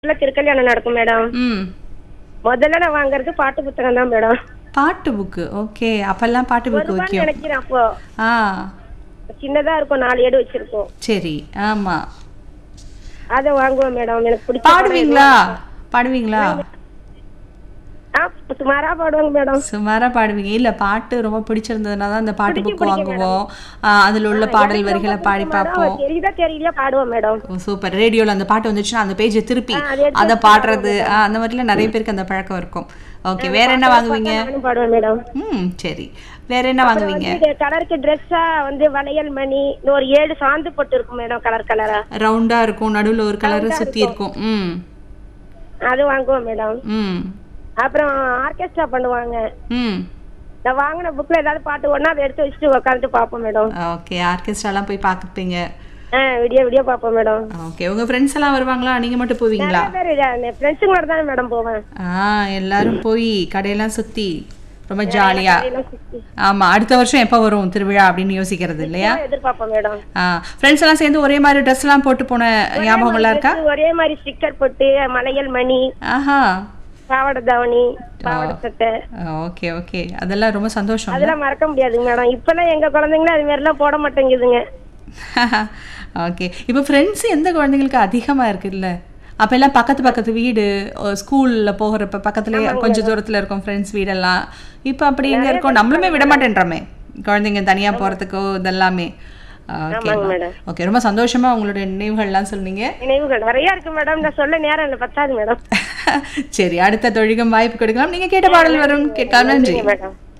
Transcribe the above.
இல்ல திருக்கல்யாணம் நடக்கும் மேடம் ம் முதல்ல நான் வாங்குறது பாட்டு புத்தகம் தான் மேடம் பாட்டு புக்கு ஓகே அப்பெல்லாம் பாட்டு ஒரு புக்கு ரூபான்னு வைக்கும் நினைக்கிறேன் அப்போ ஆ சின்னதா இருக்கும் நாலு ஏடு வச்சிருக்கோம் சரி ஆமா அதை வாங்குவோம் மேடம் எனக்கு பிடிச்ச பாடுவீங்களா பாடுவீங்களா ஆ சுமாரா பாடுவாங்க மேடம் சுமாரா பாடுவீங்க இல்ல பாட்டு ரொம்ப பிடிச்சிருந்ததுனா தான் அந்த பாட்டு புக் வாங்குவோம் ஆ, அதுல உள்ள பாடல் வரிகளை பாடி பார்ப்போம் தெரியுதா தெரியலையா பாடுவோம் மேடம் ஓ, சூப்பர் ரேடியோல அந்த பாட்டு வந்துச்சுன்னா அந்த பேஜை திருப்பி ஆ, அதே அதை பாடுறது ஆ, அந்த மாதிரிலாம் நிறைய பேருக்கு அந்த பழக்கம் இருக்கும் ஓகே வேற என்ன வாங்குவீங்க நானும் பாடுவேன் மேடம் ம் சரி வேற என்ன வாங்குவீங்க கலருக்கு ட்ரெஸ்ஸா வந்து வளையல் மணி இன்னும் ஒரு ஏழு சாந்து போட்டு இருக்கும் மேடம் கலர் கலரா ரவுண்டா இருக்கும் நடுவுல ஒரு கலர் சுத்தி இருக்கும் ம் அது வாங்குவோம் மேடம் ம் அப்புறம் ஆர்கெஸ்ட்ரா பண்ணுவாங்க ம் நான் வாங்கின புக்ல ஏதாவது பாட்டு ஒண்ணா அதை எடுத்து வச்சுட்டு உட்காந்துட்டு பார்ப்போம் மேடம் ஓகே ஆர்கெஸ்ட்ராலாம் போய் பார்த்துப்பீங்க ஆ விடிய விடிய பார்ப்போம் மேடம் ஓகே உங்க ஃப்ரெண்ட்ஸ் எல்லாம் வருவாங்களா நீங்க மட்டும் போவீங்களா நிறைய பேர் ஃப்ரெண்ட்ஸுங்களோட தான் மேடம் போவேன் ஆ எல்லாரும் போய் கடையெல்லாம் சுத்தி ரொம்ப ஜாலியா எல்லாம் சுத்தி ஆமா அடுத்த வருஷம் எப்போ வரும் திருவிழா அப்படின்னு யோசிக்கிறது இல்லையா எதிர்பார்ப்போம் மேடம் ஆ ஃப்ரெண்ட்ஸ் எல்லாம் சேர்ந்து ஒரே மாதிரி ட்ரெஸ் எல்லாம் போட்டு போன ஞாபகம்லாம் இருக்கா ஒரே மாதிரி ஸ்டிக்கர் போட்டு மலையல் மணி ஆஹா பாவாடை தாவணி பாவாடை சட்டை ஓகே ஓகே அதெல்லாம் ரொம்ப சந்தோஷம் அதெல்லாம் மறக்க முடியாதுங்க மேடம் இப்பெல்லாம் எங்க குழந்தைங்களும் அது மாதிரி எல்லாம் போட மாட்டேங்குதுங்க ஓகே இப்போ ஃப்ரெண்ட்ஸ் எந்த குழந்தைங்களுக்கு அதிகமா இருக்குல்ல அப்ப எல்லாம் பக்கத்து பக்கத்து வீடு ஸ்கூல்ல போகிறப்ப பக்கத்துலயே கொஞ்சம் தூரத்துல இருக்கும் ஃப்ரெண்ட்ஸ் வீடெல்லாம் இப்போ அப்படி எங்க இருக்கோம் நம்மளுமே விட மாட்டேன்றோமே குழந்தைங்க தனியா போறதுக்கோ இதெல்லாமே ஓகே ஆமாங்க மேடம் ஓகே ரொம்ப சந்தோஷமா உங்களுடைய நினைவுகள்லாம் சொன்னீங்க நினைவுகள் நிறைய இருக்கு மேடம் நான் சொல்ல நேரம் இல்லை பத்தாது மேடம் சரி அடுத்த தொழிகம் வாய்ப்பு கொடுக்கலாம் நீங்க கேட்ட பாடல் வரும் கேட்கலாம் நன்றி மேடம்